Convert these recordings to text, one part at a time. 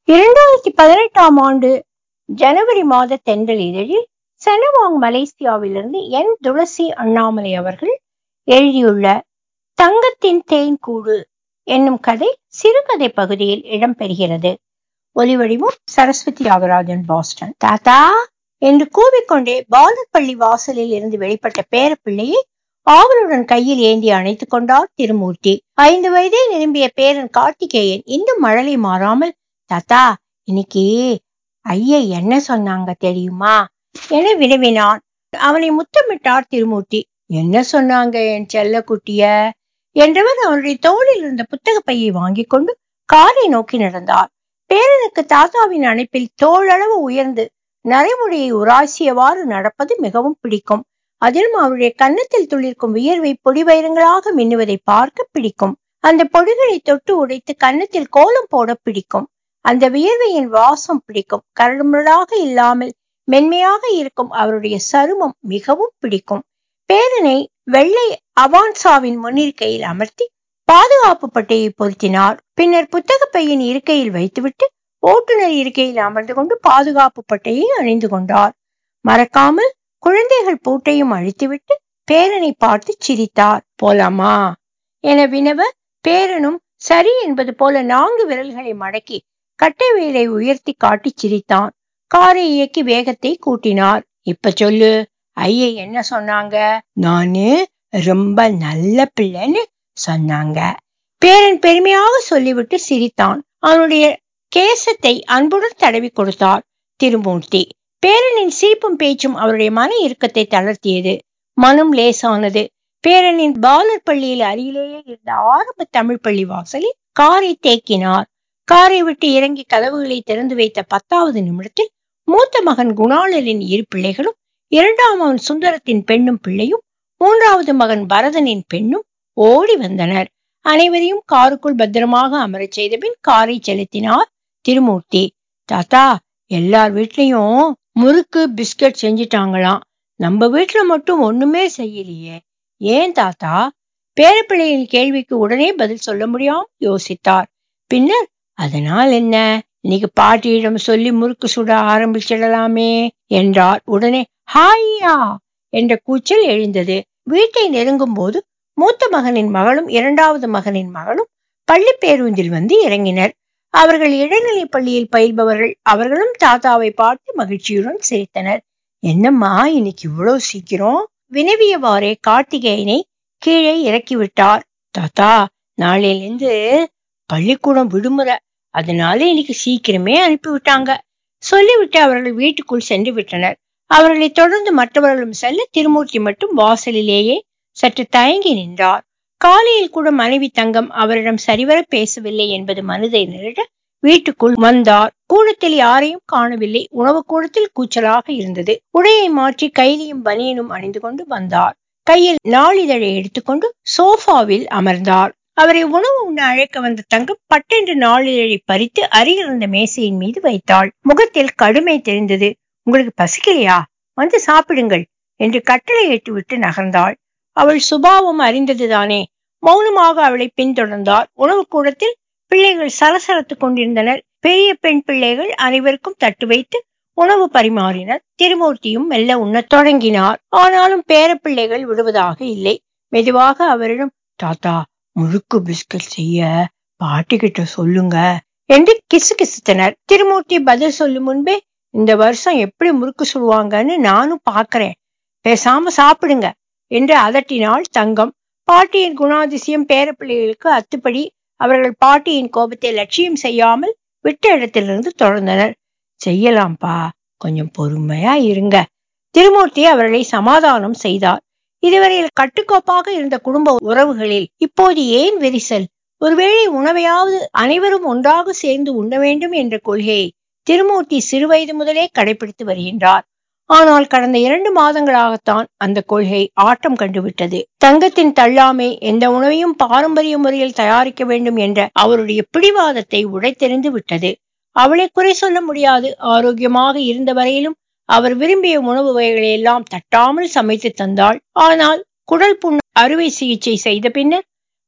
இரண்டாயிரத்தி பதினெட்டாம் ஆண்டு ஜனவரி மாத தென்றல் இதழில் செனவாங் மலேசியாவிலிருந்து என் துளசி அண்ணாமலை அவர்கள் எழுதியுள்ள தங்கத்தின் தேன் கூடு என்னும் கதை சிறுகதை பகுதியில் இடம்பெறுகிறது ஒலிவடிவம் சரஸ்வதி தியாகராஜன் பாஸ்டன் தாத்தா என்று கூவிக்கொண்டே பாலர் பள்ளி வாசலில் இருந்து வெளிப்பட்ட பேரப்பிள்ளையை ஆவலுடன் கையில் ஏந்தி அணைத்துக் கொண்டார் திருமூர்த்தி ஐந்து வயதே நிரம்பிய பேரன் கார்த்திகேயன் இன்னும் மழலை மாறாமல் தாத்தா இன்னைக்கு ஐயா என்ன சொன்னாங்க தெரியுமா என வினவினான் அவனை முத்தமிட்டார் திருமூர்த்தி என்ன சொன்னாங்க என் செல்ல குட்டிய என்றவர் அவனுடைய தோளில் இருந்த புத்தக பையை வாங்கிக் கொண்டு காரை நோக்கி நடந்தார் பேரனுக்கு தாத்தாவின் அணைப்பில் தோளளவு உயர்ந்து நரைமுடியை உராசியவாறு நடப்பது மிகவும் பிடிக்கும் அதிலும் அவருடைய கன்னத்தில் துளிர்க்கும் வியர்வை பொடி வைரங்களாக மின்னுவதை பார்க்க பிடிக்கும் அந்த பொடிகளை தொட்டு உடைத்து கன்னத்தில் கோலம் போட பிடிக்கும் அந்த வியர்வையின் வாசம் பிடிக்கும் கரடுமுரடாக இல்லாமல் மென்மையாக இருக்கும் அவருடைய சருமம் மிகவும் பிடிக்கும் பேரனை வெள்ளை அவான்சாவின் முன்னிருக்கையில் அமர்த்தி பாதுகாப்பு பட்டையை பொருத்தினார் பின்னர் புத்தக பையின் இருக்கையில் வைத்துவிட்டு ஓட்டுநர் இருக்கையில் அமர்ந்து கொண்டு பாதுகாப்பு பட்டையை அணிந்து கொண்டார் மறக்காமல் குழந்தைகள் பூட்டையும் அழித்துவிட்டு பேரனை பார்த்து சிரித்தார் போலாமா என வினவ பேரனும் சரி என்பது போல நான்கு விரல்களை மடக்கி கட்டை வேலை உயர்த்தி காட்டி சிரித்தான் காரை இயக்கி வேகத்தை கூட்டினார் இப்ப சொல்லு ஐய என்ன சொன்னாங்க நானு ரொம்ப நல்ல பிள்ளைன்னு சொன்னாங்க பேரன் பெருமையாக சொல்லிவிட்டு சிரித்தான் அவனுடைய கேசத்தை அன்புடன் தடவி கொடுத்தார் திருமூர்த்தி பேரனின் சிரிப்பும் பேச்சும் அவருடைய மன இறுக்கத்தை தளர்த்தியது மனம் லேசானது பேரனின் பாலர் பள்ளியில் அருகிலேயே இருந்த ஆரம்ப தமிழ் பள்ளி வாசலில் காரை தேக்கினார் காரை விட்டு இறங்கி கதவுகளை திறந்து வைத்த பத்தாவது நிமிடத்தில் மூத்த மகன் குணாளனின் இரு பிள்ளைகளும் இரண்டாம் மகன் சுந்தரத்தின் பெண்ணும் பிள்ளையும் மூன்றாவது மகன் பரதனின் பெண்ணும் ஓடி வந்தனர் அனைவரையும் காருக்குள் பத்திரமாக அமரச் செய்த பின் காரை செலுத்தினார் திருமூர்த்தி தாத்தா எல்லார் வீட்லயும் முறுக்கு பிஸ்கட் செஞ்சிட்டாங்களாம் நம்ம வீட்டுல மட்டும் ஒண்ணுமே செய்யலையே ஏன் தாத்தா பேரப்பிள்ளையின் கேள்விக்கு உடனே பதில் சொல்ல முடியாம யோசித்தார் பின்னர் அதனால் என்ன இன்னைக்கு பாட்டியிடம் சொல்லி முறுக்கு சுட ஆரம்பிச்சிடலாமே என்றார் உடனே ஹாய்யா என்ற கூச்சல் எழுந்தது வீட்டை நெருங்கும் போது மூத்த மகனின் மகளும் இரண்டாவது மகனின் மகளும் பள்ளி பேருந்தில் வந்து இறங்கினர் அவர்கள் இடைநிலை பள்ளியில் பயில்பவர்கள் அவர்களும் தாத்தாவை பார்த்து மகிழ்ச்சியுடன் சிரித்தனர் என்னம்மா இன்னைக்கு இவ்வளவு சீக்கிரம் வினவியவாறே கார்த்திகேயனை கீழே இறக்கிவிட்டார் தாத்தா நாளையிலிருந்து பள்ளிக்கூடம் விடுமுறை அதனால இன்னைக்கு சீக்கிரமே அனுப்பிவிட்டாங்க சொல்லிவிட்டு அவர்கள் வீட்டுக்குள் சென்று விட்டனர் அவர்களை தொடர்ந்து மற்றவர்களும் செல்ல திருமூர்த்தி மட்டும் வாசலிலேயே சற்று தயங்கி நின்றார் காலையில் கூட மனைவி தங்கம் அவரிடம் சரிவர பேசவில்லை என்பது மனதை நிரட வீட்டுக்குள் வந்தார் கூடத்தில் யாரையும் காணவில்லை உணவு கூடத்தில் கூச்சலாக இருந்தது உடையை மாற்றி கைலியும் பனியனும் அணிந்து கொண்டு வந்தார் கையில் நாளிதழை எடுத்துக்கொண்டு சோஃபாவில் அமர்ந்தார் அவரை உணவு உண்ண அழைக்க வந்த தங்கம் பட்டென்று நாளிதழை பறித்து அருகிருந்த மேசையின் மீது வைத்தாள் முகத்தில் கடுமை தெரிந்தது உங்களுக்கு பசிக்கலையா வந்து சாப்பிடுங்கள் என்று கட்டளை விட்டு நகர்ந்தாள் அவள் சுபாவம் அறிந்ததுதானே மௌனமாக அவளை பின்தொடர்ந்தார் உணவு கூடத்தில் பிள்ளைகள் சலசலத்துக் கொண்டிருந்தனர் பெரிய பெண் பிள்ளைகள் அனைவருக்கும் தட்டு வைத்து உணவு பரிமாறினர் திருமூர்த்தியும் மெல்ல உண்ணத் தொடங்கினார் ஆனாலும் பேரப்பிள்ளைகள் விடுவதாக இல்லை மெதுவாக அவரிடம் தாத்தா முழுக்கு பிஸ்கட் செய்ய பாட்டி கிட்ட சொல்லுங்க என்று கிசு கிசுத்தனர் திருமூர்த்தி பதில் சொல்லும் முன்பே இந்த வருஷம் எப்படி முறுக்கு சுடுவாங்கன்னு நானும் பாக்குறேன் பேசாம சாப்பிடுங்க என்று அதட்டினாள் தங்கம் பாட்டியின் குணாதிசயம் பேரப்பிள்ளைகளுக்கு அத்துப்படி அவர்கள் பாட்டியின் கோபத்தை லட்சியம் செய்யாமல் விட்ட இடத்திலிருந்து தொடர்ந்தனர் செய்யலாம்பா கொஞ்சம் பொறுமையா இருங்க திருமூர்த்தி அவர்களை சமாதானம் செய்தார் இதுவரையில் கட்டுக்கோப்பாக இருந்த குடும்ப உறவுகளில் இப்போது ஏன் விரிசல் ஒருவேளை உணவையாவது அனைவரும் ஒன்றாக சேர்ந்து உண்ண வேண்டும் என்ற கொள்கையை திருமூர்த்தி சிறுவயது முதலே கடைபிடித்து வருகின்றார் ஆனால் கடந்த இரண்டு மாதங்களாகத்தான் அந்த கொள்கை ஆட்டம் கண்டுவிட்டது தங்கத்தின் தள்ளாமை எந்த உணவையும் பாரம்பரிய முறையில் தயாரிக்க வேண்டும் என்ற அவருடைய பிடிவாதத்தை உடைத்தெறிந்து விட்டது அவளை குறை சொல்ல முடியாது ஆரோக்கியமாக இருந்த வரையிலும் அவர் விரும்பிய உணவு வகைகளை எல்லாம் தட்டாமல் சமைத்து தந்தாள் ஆனால் குடல் புண் அறுவை சிகிச்சை செய்த பின்னர்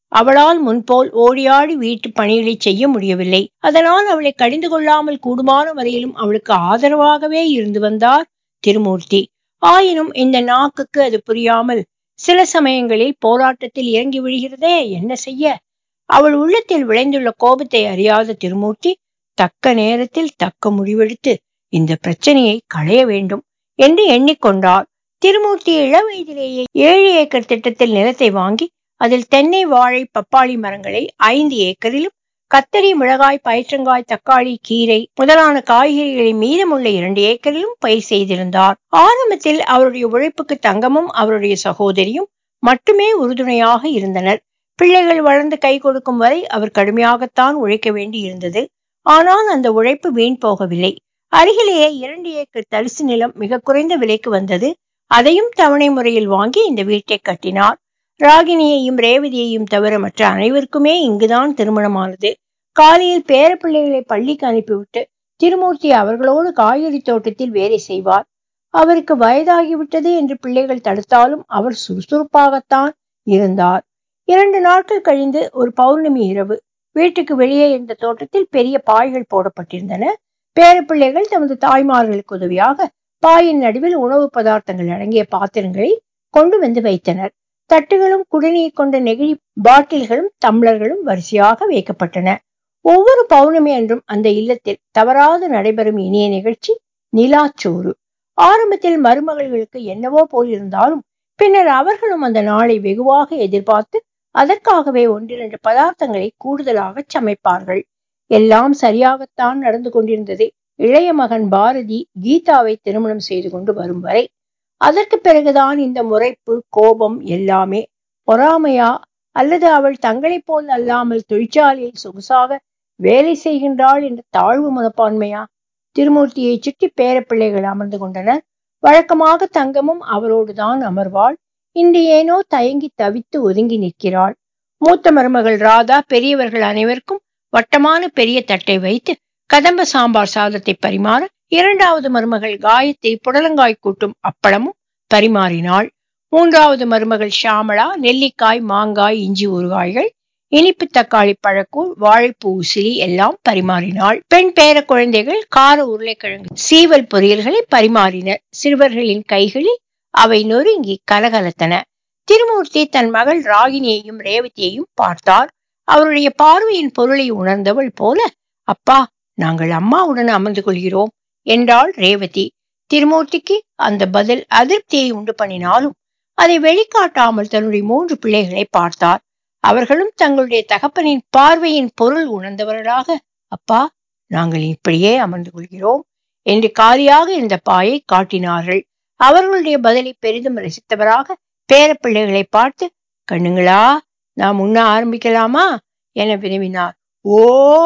அவளால் முன்போல் ஓடியாடி வீட்டு பணிகளை செய்ய முடியவில்லை அதனால் அவளை கடிந்து கொள்ளாமல் கூடுமான வரையிலும் அவளுக்கு ஆதரவாகவே இருந்து வந்தார் திருமூர்த்தி ஆயினும் இந்த நாக்குக்கு அது புரியாமல் சில சமயங்களில் போராட்டத்தில் இறங்கி விழுகிறதே என்ன செய்ய அவள் உள்ளத்தில் விளைந்துள்ள கோபத்தை அறியாத திருமூர்த்தி தக்க நேரத்தில் தக்க முடிவெடுத்து இந்த பிரச்சனையை களைய வேண்டும் என்று எண்ணிக்கொண்டார் திருமூர்த்தி இளவயதிலேயே ஏழு ஏக்கர் திட்டத்தில் நிலத்தை வாங்கி அதில் தென்னை வாழை பப்பாளி மரங்களை ஐந்து ஏக்கரிலும் கத்தரி மிளகாய் பயிற்றங்காய் தக்காளி கீரை முதலான காய்கறிகளை மீதமுள்ள இரண்டு ஏக்கரிலும் பயிர் செய்திருந்தார் ஆரம்பத்தில் அவருடைய உழைப்புக்கு தங்கமும் அவருடைய சகோதரியும் மட்டுமே உறுதுணையாக இருந்தனர் பிள்ளைகள் வளர்ந்து கை கொடுக்கும் வரை அவர் கடுமையாகத்தான் உழைக்க வேண்டி இருந்தது ஆனால் அந்த உழைப்பு வீண் போகவில்லை அருகிலேயே இரண்டு ஏக்கர் தரிசு நிலம் மிக குறைந்த விலைக்கு வந்தது அதையும் தவணை முறையில் வாங்கி இந்த வீட்டை கட்டினார் ராகினியையும் ரேவதியையும் தவிர மற்ற அனைவருக்குமே இங்குதான் திருமணமானது காலையில் பேரப்பிள்ளைகளை பள்ளிக்கு அனுப்பிவிட்டு திருமூர்த்தி அவர்களோடு காய்கறி தோட்டத்தில் வேலை செய்வார் அவருக்கு வயதாகிவிட்டது என்று பிள்ளைகள் தடுத்தாலும் அவர் சுறுசுறுப்பாகத்தான் இருந்தார் இரண்டு நாட்கள் கழிந்து ஒரு பௌர்ணமி இரவு வீட்டுக்கு வெளியே இருந்த தோட்டத்தில் பெரிய பாய்கள் போடப்பட்டிருந்தன பேரப்பிள்ளைகள் தமது தாய்மார்களுக்கு உதவியாக பாயின் நடுவில் உணவு பதார்த்தங்கள் அடங்கிய பாத்திரங்களை கொண்டு வந்து வைத்தனர் தட்டுகளும் குடிநீர் கொண்ட நெகிழி பாட்டில்களும் டம்ளர்களும் வரிசையாக வைக்கப்பட்டன ஒவ்வொரு பௌர்ணமி அன்றும் அந்த இல்லத்தில் தவறாது நடைபெறும் இனிய நிகழ்ச்சி நிலாச்சோறு ஆரம்பத்தில் மருமகள்களுக்கு என்னவோ போல் இருந்தாலும் பின்னர் அவர்களும் அந்த நாளை வெகுவாக எதிர்பார்த்து அதற்காகவே ஒன்றிரண்டு பதார்த்தங்களை கூடுதலாக சமைப்பார்கள் எல்லாம் சரியாகத்தான் நடந்து கொண்டிருந்தது இளைய மகன் பாரதி கீதாவை திருமணம் செய்து கொண்டு வரும் வரை அதற்கு பிறகுதான் இந்த முறைப்பு கோபம் எல்லாமே பொறாமையா அல்லது அவள் தங்களைப் போல் அல்லாமல் தொழிற்சாலையில் சொகுசாக வேலை செய்கின்றாள் என்ற தாழ்வு மனப்பான்மையா திருமூர்த்தியை சுற்றி பேரப்பிள்ளைகள் அமர்ந்து கொண்டனர் வழக்கமாக தங்கமும் அவரோடுதான் அமர்வாள் இன்று ஏனோ தயங்கி தவித்து ஒதுங்கி நிற்கிறாள் மூத்த மருமகள் ராதா பெரியவர்கள் அனைவருக்கும் வட்டமான பெரிய தட்டை வைத்து கதம்ப சாம்பார் சாதத்தை பரிமாற இரண்டாவது மருமகள் காயத்ரி புடலங்காய் கூட்டும் அப்பளமும் பரிமாறினாள் மூன்றாவது மருமகள் ஷாமளா நெல்லிக்காய் மாங்காய் இஞ்சி ஊறுகாய்கள் இனிப்பு தக்காளி பழக்கூழ் வாழைப்பூ உசிலி எல்லாம் பரிமாறினாள் பெண் பேர குழந்தைகள் கார உருளைக்கிழங்கு சீவல் பொரியல்களை பரிமாறினர் சிறுவர்களின் கைகளில் அவை நொறுங்கி கலகலத்தன திருமூர்த்தி தன் மகள் ராகினியையும் ரேவதியையும் பார்த்தார் அவருடைய பார்வையின் பொருளை உணர்ந்தவள் போல அப்பா நாங்கள் அம்மாவுடன் அமர்ந்து கொள்கிறோம் என்றாள் ரேவதி திருமூர்த்திக்கு அந்த பதில் அதிருப்தியை உண்டு பண்ணினாலும் அதை வெளிக்காட்டாமல் தன்னுடைய மூன்று பிள்ளைகளை பார்த்தார் அவர்களும் தங்களுடைய தகப்பனின் பார்வையின் பொருள் உணர்ந்தவர்களாக அப்பா நாங்கள் இப்படியே அமர்ந்து கொள்கிறோம் என்று காலியாக இருந்த பாயை காட்டினார்கள் அவர்களுடைய பதிலை பெரிதும் ரசித்தவராக பேரப்பிள்ளைகளை பார்த்து கண்ணுங்களா நாம் உண்ண ஆரம்பிக்கலாமா என வினவினார் ஓ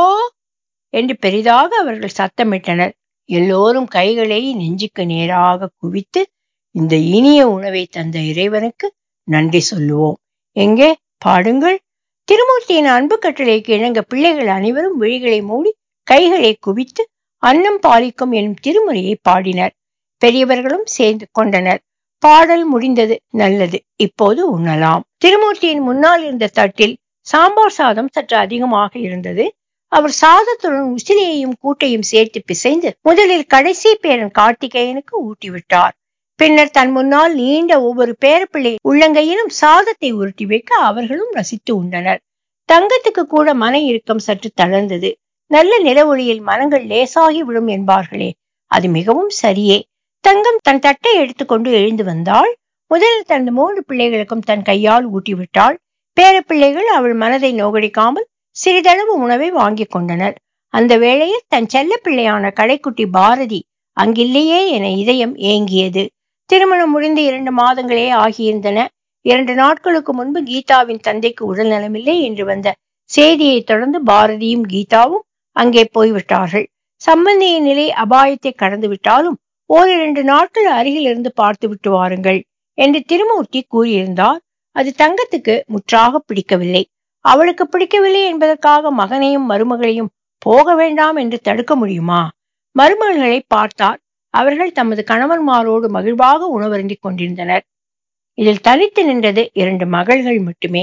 என்று பெரிதாக அவர்கள் சத்தமிட்டனர் எல்லோரும் கைகளை நெஞ்சுக்கு நேராக குவித்து இந்த இனிய உணவை தந்த இறைவனுக்கு நன்றி சொல்லுவோம் எங்கே பாடுங்கள் திருமூர்த்தியின் அன்பு கட்டளைக்கு இணங்க பிள்ளைகள் அனைவரும் விழிகளை மூடி கைகளை குவித்து அன்னம் பாலிக்கும் எனும் திருமுறையை பாடினர் பெரியவர்களும் சேர்ந்து கொண்டனர் பாடல் முடிந்தது நல்லது இப்போது உண்ணலாம் திருமூர்த்தியின் முன்னால் இருந்த தட்டில் சாம்பார் சாதம் சற்று அதிகமாக இருந்தது அவர் சாதத்துடன் உசிலியையும் கூட்டையும் சேர்த்து பிசைந்து முதலில் கடைசி பேரன் கார்த்திகேயனுக்கு ஊட்டிவிட்டார் பின்னர் தன் முன்னால் நீண்ட ஒவ்வொரு பேரப்பிள்ளை உள்ளங்கையிலும் சாதத்தை உருட்டி வைக்க அவர்களும் ரசித்து உண்டனர் தங்கத்துக்கு கூட மன இறுக்கம் சற்று தளர்ந்தது நல்ல நில ஒளியில் மனங்கள் லேசாகி விடும் என்பார்களே அது மிகவும் சரியே தங்கம் தன் தட்டை எடுத்துக்கொண்டு எழுந்து வந்தாள் முதலில் தன் மூன்று பிள்ளைகளுக்கும் தன் கையால் ஊட்டிவிட்டாள் பேரப்பிள்ளைகள் அவள் மனதை நோகடிக்காமல் சிறிதளவு உணவை வாங்கிக் கொண்டனர் அந்த வேளையில் தன் செல்ல பிள்ளையான கடைக்குட்டி பாரதி அங்கில்லையே என இதயம் ஏங்கியது திருமணம் முடிந்து இரண்டு மாதங்களே ஆகியிருந்தன இரண்டு நாட்களுக்கு முன்பு கீதாவின் தந்தைக்கு உடல் நலமில்லை என்று வந்த செய்தியை தொடர்ந்து பாரதியும் கீதாவும் அங்கே போய்விட்டார்கள் சம்பந்தியின் நிலை அபாயத்தை கடந்து விட்டாலும் ஓரிரண்டு நாட்கள் அருகில் இருந்து பார்த்து விட்டு வாருங்கள் என்று திருமூர்த்தி கூறியிருந்தார் அது தங்கத்துக்கு முற்றாக பிடிக்கவில்லை அவளுக்கு பிடிக்கவில்லை என்பதற்காக மகனையும் மருமகளையும் போக வேண்டாம் என்று தடுக்க முடியுமா மருமகள்களை பார்த்தார் அவர்கள் தமது கணவன்மாரோடு மகிழ்வாக உணவருந்திக் கொண்டிருந்தனர் இதில் தனித்து நின்றது இரண்டு மகள்கள் மட்டுமே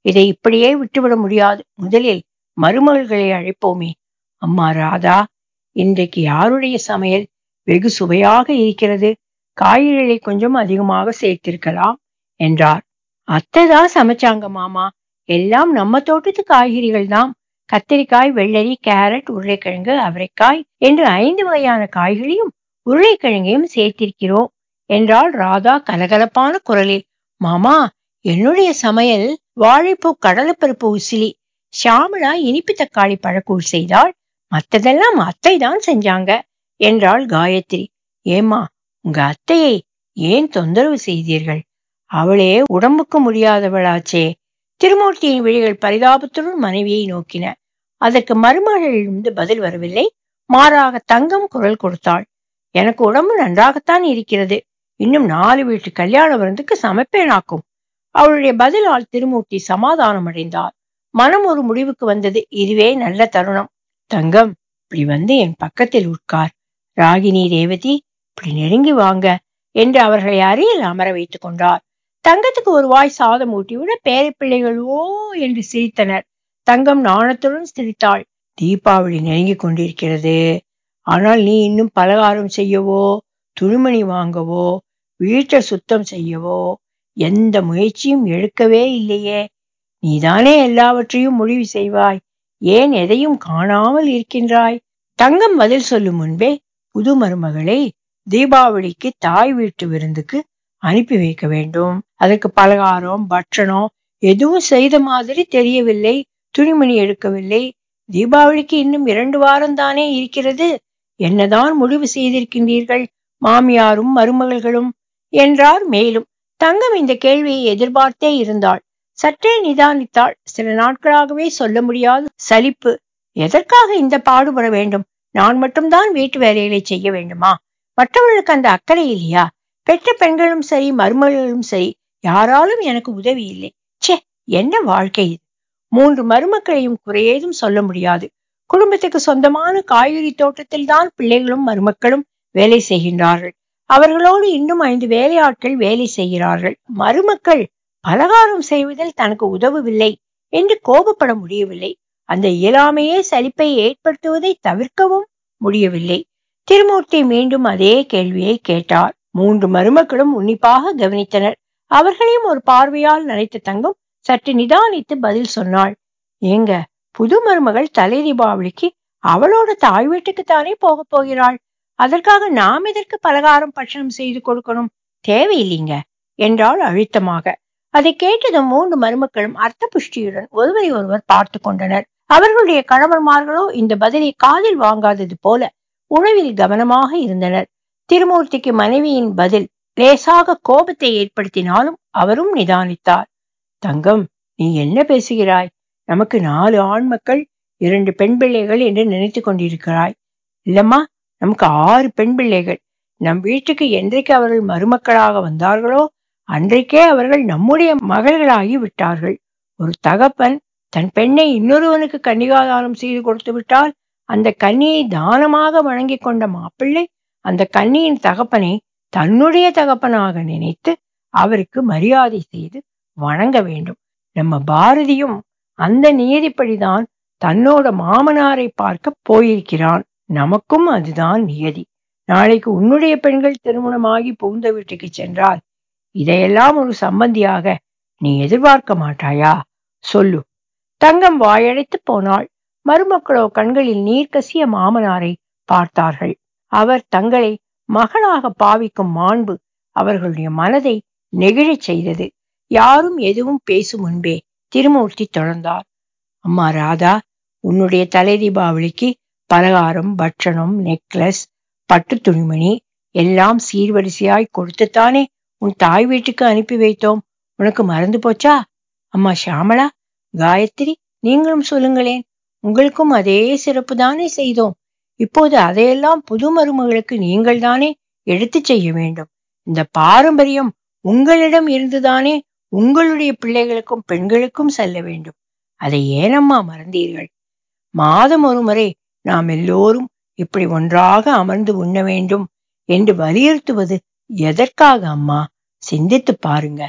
இதை இப்படியே விட்டுவிட முடியாது முதலில் மருமகள்களை அழைப்போமே அம்மா ராதா இன்றைக்கு யாருடைய சமையல் வெகு சுவையாக இருக்கிறது காய்கறிகளை கொஞ்சம் அதிகமாக சேர்த்திருக்கலாம் என்றார் அத்தை தான் சமைச்சாங்க மாமா எல்லாம் நம்ம தோட்டத்து காய்கறிகள் தான் கத்திரிக்காய் வெள்ளரி கேரட் உருளைக்கிழங்கு அவரைக்காய் என்று ஐந்து வகையான காய்களையும் உருளைக்கிழங்கையும் சேர்த்திருக்கிறோம் என்றாள் ராதா கலகலப்பான குரலில் மாமா என்னுடைய சமையல் வாழைப்பூ கடலைப்பருப்பு உசிலி ஷாமளா இனிப்பு தக்காளி பழக்கூழ் செய்தாள் மத்ததெல்லாம் அத்தை தான் செஞ்சாங்க என்றாள் காயத்ரி ஏமா உங்க அத்தையை ஏன் தொந்தரவு செய்தீர்கள் அவளே உடம்புக்கு முடியாதவளாச்சே திருமூர்த்தியின் விழிகள் பரிதாபத்துடன் மனைவியை நோக்கின அதற்கு மருமகளிலிருந்து பதில் வரவில்லை மாறாக தங்கம் குரல் கொடுத்தாள் எனக்கு உடம்பு நன்றாகத்தான் இருக்கிறது இன்னும் நாலு வீட்டு கல்யாண விருந்துக்கு சமைப்பேனாக்கும் அவளுடைய பதிலால் திருமூர்த்தி சமாதானம் அடைந்தார் மனம் ஒரு முடிவுக்கு வந்தது இதுவே நல்ல தருணம் தங்கம் இப்படி வந்து என் பக்கத்தில் உட்கார் ராகினி ரேவதி இப்படி நெருங்கி வாங்க என்று அவர்களை அருகில் அமர வைத்துக் கொண்டார் தங்கத்துக்கு ஒரு வாய் சாதம் ஊட்டிவிட பேரை பிள்ளைகள் ஓ என்று சிரித்தனர் தங்கம் நாணத்துடன் சிரித்தாள் தீபாவளி நெருங்கி கொண்டிருக்கிறது ஆனால் நீ இன்னும் பலகாரம் செய்யவோ துணிமணி வாங்கவோ வீட்டை சுத்தம் செய்யவோ எந்த முயற்சியும் எடுக்கவே இல்லையே நீதானே எல்லாவற்றையும் முடிவு செய்வாய் ஏன் எதையும் காணாமல் இருக்கின்றாய் தங்கம் பதில் சொல்லும் முன்பே புது மருமகளை தீபாவளிக்கு தாய் வீட்டு விருந்துக்கு அனுப்பி வைக்க வேண்டும் அதற்கு பலகாரம் பட்சணம் எதுவும் செய்த மாதிரி தெரியவில்லை துணிமணி எடுக்கவில்லை தீபாவளிக்கு இன்னும் இரண்டு வாரம் தானே இருக்கிறது என்னதான் முடிவு செய்திருக்கின்றீர்கள் மாமியாரும் மருமகள்களும் என்றார் மேலும் தங்கம் இந்த கேள்வியை எதிர்பார்த்தே இருந்தாள் சற்றே நிதானித்தாள் சில நாட்களாகவே சொல்ல முடியாத சலிப்பு எதற்காக இந்த பாடுபட வேண்டும் நான் மட்டும்தான் வீட்டு வேலைகளை செய்ய வேண்டுமா மற்றவர்களுக்கு அந்த அக்கறை இல்லையா பெற்ற பெண்களும் சரி மருமகளும் சரி யாராலும் எனக்கு உதவி இல்லை ச்சே என்ன வாழ்க்கை இது மூன்று மருமக்களையும் குறையேதும் சொல்ல முடியாது குடும்பத்துக்கு சொந்தமான காய்கறி தோட்டத்தில் தான் பிள்ளைகளும் மருமக்களும் வேலை செய்கின்றார்கள் அவர்களோடு இன்னும் ஐந்து வேலையாட்கள் வேலை செய்கிறார்கள் மருமக்கள் பலகாரம் செய்வதில் தனக்கு உதவவில்லை என்று கோபப்பட முடியவில்லை அந்த இயலாமையே சலிப்பை ஏற்படுத்துவதை தவிர்க்கவும் முடியவில்லை திருமூர்த்தி மீண்டும் அதே கேள்வியை கேட்டார் மூன்று மருமக்களும் உன்னிப்பாக கவனித்தனர் அவர்களையும் ஒரு பார்வையால் நினைத்த தங்கம் சற்று நிதானித்து பதில் சொன்னாள் ஏங்க புது மருமகள் தலை தீபாவளிக்கு அவளோட தாய் வீட்டுக்குத்தானே போக போகிறாள் அதற்காக நாம் எதற்கு பலகாரம் பட்சணம் செய்து கொடுக்கணும் தேவையில்லைங்க என்றாள் அழுத்தமாக அதை கேட்டதும் மூன்று மருமக்களும் அர்த்த புஷ்டியுடன் ஒருவரை ஒருவர் பார்த்து கொண்டனர் அவர்களுடைய கணவன்மார்களோ இந்த பதிலை காதில் வாங்காதது போல உணவில் கவனமாக இருந்தனர் திருமூர்த்திக்கு மனைவியின் பதில் லேசாக கோபத்தை ஏற்படுத்தினாலும் அவரும் நிதானித்தார் தங்கம் நீ என்ன பேசுகிறாய் நமக்கு நாலு ஆண் மக்கள் இரண்டு பெண் பிள்ளைகள் என்று நினைத்து கொண்டிருக்கிறாய் இல்லம்மா நமக்கு ஆறு பெண் பிள்ளைகள் நம் வீட்டுக்கு என்றைக்கு அவர்கள் மருமக்களாக வந்தார்களோ அன்றைக்கே அவர்கள் நம்முடைய மகள்களாகி விட்டார்கள் ஒரு தகப்பன் தன் பெண்ணை இன்னொருவனுக்கு கன்னிகாதானம் செய்து கொடுத்து விட்டால் அந்த கன்னியை தானமாக வழங்கி கொண்ட மாப்பிள்ளை அந்த கன்னியின் தகப்பனை தன்னுடைய தகப்பனாக நினைத்து அவருக்கு மரியாதை செய்து வணங்க வேண்டும் நம்ம பாரதியும் அந்த நியதிப்படிதான் தன்னோட மாமனாரை பார்க்க போயிருக்கிறான் நமக்கும் அதுதான் நியதி நாளைக்கு உன்னுடைய பெண்கள் திருமணமாகி புகுந்த வீட்டுக்கு சென்றால் இதையெல்லாம் ஒரு சம்பந்தியாக நீ எதிர்பார்க்க மாட்டாயா சொல்லு தங்கம் வாயடைத்து போனாள் மருமக்களோ கண்களில் நீர் கசிய மாமனாரை பார்த்தார்கள் அவர் தங்களை மகளாக பாவிக்கும் மாண்பு அவர்களுடைய மனதை நெகிழச் செய்தது யாரும் எதுவும் பேசும் முன்பே திருமூர்த்தி தொடர்ந்தார் அம்மா ராதா உன்னுடைய தலை தீபாவளிக்கு பலகாரம் பட்சணம் நெக்லஸ் பட்டு துணிமணி எல்லாம் சீர்வரிசையாய் கொடுத்துத்தானே உன் தாய் வீட்டுக்கு அனுப்பி வைத்தோம் உனக்கு மறந்து போச்சா அம்மா ஷியாமளா காயத்ரி நீங்களும் சொல்லுங்களேன் உங்களுக்கும் அதே சிறப்பு தானே செய்தோம் இப்போது அதையெல்லாம் புது மருமகளுக்கு நீங்கள் தானே எடுத்து செய்ய வேண்டும் இந்த பாரம்பரியம் உங்களிடம் இருந்துதானே உங்களுடைய பிள்ளைகளுக்கும் பெண்களுக்கும் செல்ல வேண்டும் அதை ஏனம்மா மறந்தீர்கள் மாதம் ஒரு முறை நாம் எல்லோரும் இப்படி ஒன்றாக அமர்ந்து உண்ண வேண்டும் என்று வலியுறுத்துவது எதற்காக அம்மா சிந்தித்து பாருங்க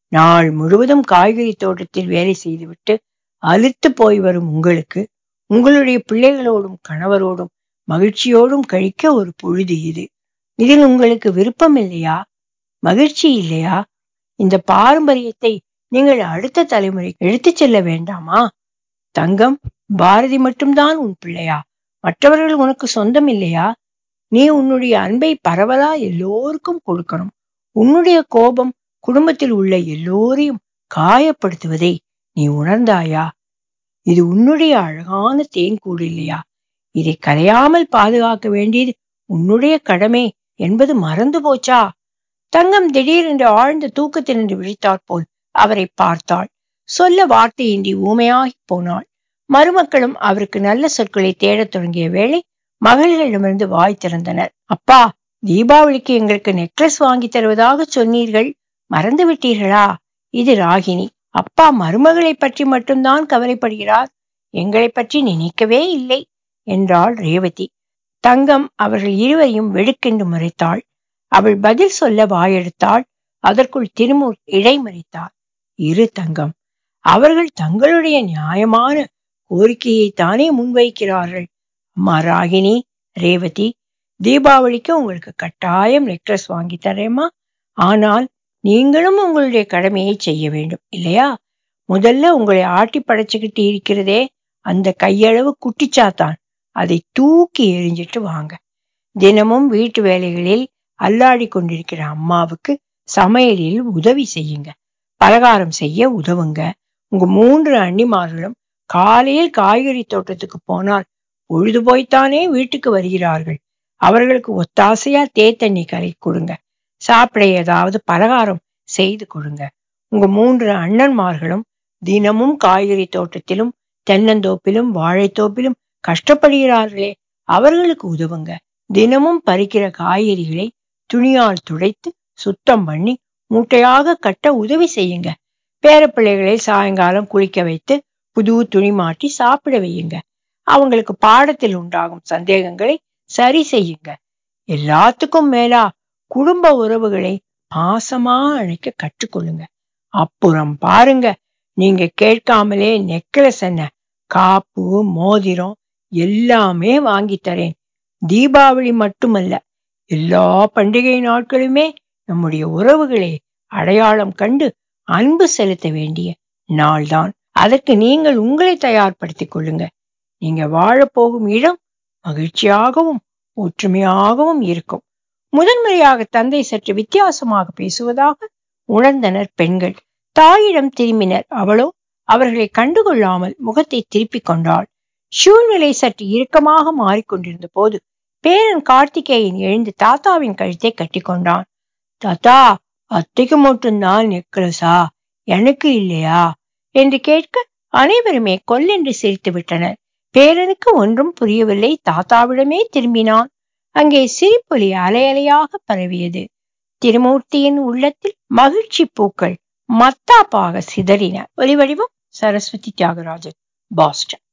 நாள் முழுவதும் காய்கறி தோட்டத்தில் வேலை செய்துவிட்டு அலுத்து போய் வரும் உங்களுக்கு உங்களுடைய பிள்ளைகளோடும் கணவரோடும் மகிழ்ச்சியோடும் கழிக்க ஒரு பொழுது இது இதில் உங்களுக்கு விருப்பம் இல்லையா மகிழ்ச்சி இல்லையா இந்த பாரம்பரியத்தை நீங்கள் அடுத்த தலைமுறை எடுத்துச் செல்ல வேண்டாமா தங்கம் பாரதி மட்டும்தான் உன் பிள்ளையா மற்றவர்கள் உனக்கு சொந்தம் இல்லையா நீ உன்னுடைய அன்பை பரவலா எல்லோருக்கும் கொடுக்கணும் உன்னுடைய கோபம் குடும்பத்தில் உள்ள எல்லோரையும் காயப்படுத்துவதை நீ உணர்ந்தாயா இது உன்னுடைய அழகான தேன்கூடு இல்லையா இதை கலையாமல் பாதுகாக்க வேண்டியது உன்னுடைய கடமை என்பது மறந்து போச்சா தங்கம் திடீரென்று ஆழ்ந்த தூக்கத்தினின்று விழித்தாற் போல் அவரை பார்த்தாள் சொல்ல வார்த்தையின்றி ஊமையாகி போனாள் மருமக்களும் அவருக்கு நல்ல சொற்களை தேடத் தொடங்கிய வேளை மகள்களிடமிருந்து வாய் திறந்தனர் அப்பா தீபாவளிக்கு எங்களுக்கு நெக்லஸ் வாங்கி தருவதாக சொன்னீர்கள் மறந்து விட்டீர்களா இது ராகினி அப்பா மருமகளை பற்றி மட்டும்தான் கவலைப்படுகிறார் எங்களை பற்றி நினைக்கவே இல்லை என்றாள் ரேவதி தங்கம் அவர்கள் இருவரையும் வெடுக்கென்று முறைத்தாள் அவள் பதில் சொல்ல வாயெடுத்தாள் அதற்குள் திருமூர் இடைமறித்தார் இரு தங்கம் அவர்கள் தங்களுடைய நியாயமான கோரிக்கையை தானே முன்வைக்கிறார்கள் அம்மா ராகினி ரேவதி தீபாவளிக்கு உங்களுக்கு கட்டாயம் நெக்லஸ் வாங்கி தரேம்மா ஆனால் நீங்களும் உங்களுடைய கடமையை செய்ய வேண்டும் இல்லையா முதல்ல உங்களை ஆட்டி படைச்சுக்கிட்டு இருக்கிறதே அந்த கையளவு குட்டிச்சாத்தான் அதை தூக்கி எறிஞ்சிட்டு வாங்க தினமும் வீட்டு வேலைகளில் அல்லாடி கொண்டிருக்கிற அம்மாவுக்கு சமையலில் உதவி செய்யுங்க பலகாரம் செய்ய உதவுங்க உங்க மூன்று அண்ணிமார்களும் காலையில் காய்கறி தோட்டத்துக்கு போனால் பொழுது போய்த்தானே வீட்டுக்கு வருகிறார்கள் அவர்களுக்கு ஒத்தாசையா தேத்தண்ணி கரை கொடுங்க சாப்பிட ஏதாவது பலகாரம் செய்து கொடுங்க உங்க மூன்று அண்ணன்மார்களும் தினமும் காய்கறி தோட்டத்திலும் தென்னந்தோப்பிலும் வாழைத்தோப்பிலும் கஷ்டப்படுகிறார்களே அவர்களுக்கு உதவுங்க தினமும் பறிக்கிற காய்கறிகளை துணியால் துடைத்து சுத்தம் பண்ணி மூட்டையாக கட்ட உதவி செய்யுங்க பேரப்பிள்ளைகளை சாயங்காலம் குளிக்க வைத்து புது துணி மாட்டி சாப்பிட வையுங்க அவங்களுக்கு பாடத்தில் உண்டாகும் சந்தேகங்களை சரி செய்யுங்க எல்லாத்துக்கும் மேலா குடும்ப உறவுகளை பாசமா அழைக்க கற்றுக்கொள்ளுங்க அப்புறம் பாருங்க நீங்க கேட்காமலே நெக்லஸ் என்ன காப்பு மோதிரம் எல்லாமே வாங்கி தரேன் தீபாவளி மட்டுமல்ல எல்லா பண்டிகை நாட்களுமே நம்முடைய உறவுகளை அடையாளம் கண்டு அன்பு செலுத்த வேண்டிய நாள்தான் அதற்கு நீங்கள் உங்களை தயார்படுத்திக் கொள்ளுங்க நீங்க வாழப்போகும் இடம் மகிழ்ச்சியாகவும் ஒற்றுமையாகவும் இருக்கும் முதன்முறையாக தந்தை சற்று வித்தியாசமாக பேசுவதாக உணர்ந்தனர் பெண்கள் தாயிடம் திரும்பினர் அவளோ அவர்களை கண்டுகொள்ளாமல் முகத்தை திருப்பிக் கொண்டாள் சூழ்நிலை சற்று இறுக்கமாக மாறிக்கொண்டிருந்த போது பேரன் கார்த்திகேயன் எழுந்து தாத்தாவின் கழுத்தை கட்டிக்கொண்டான் தாத்தா அத்தைக்கு மட்டும்தான் நெக்லஸா எனக்கு இல்லையா என்று கேட்க அனைவருமே கொல்லென்று சிரித்து விட்டனர் பேரனுக்கு ஒன்றும் புரியவில்லை தாத்தாவிடமே திரும்பினான் அங்கே சிரிப்பொலி அலையலையாக பரவியது திருமூர்த்தியின் உள்ளத்தில் மகிழ்ச்சி பூக்கள் மத்தாப்பாக சிதறின ஒலிவடிவம் சரஸ்வதி தியாகராஜன் பாஸ்டன்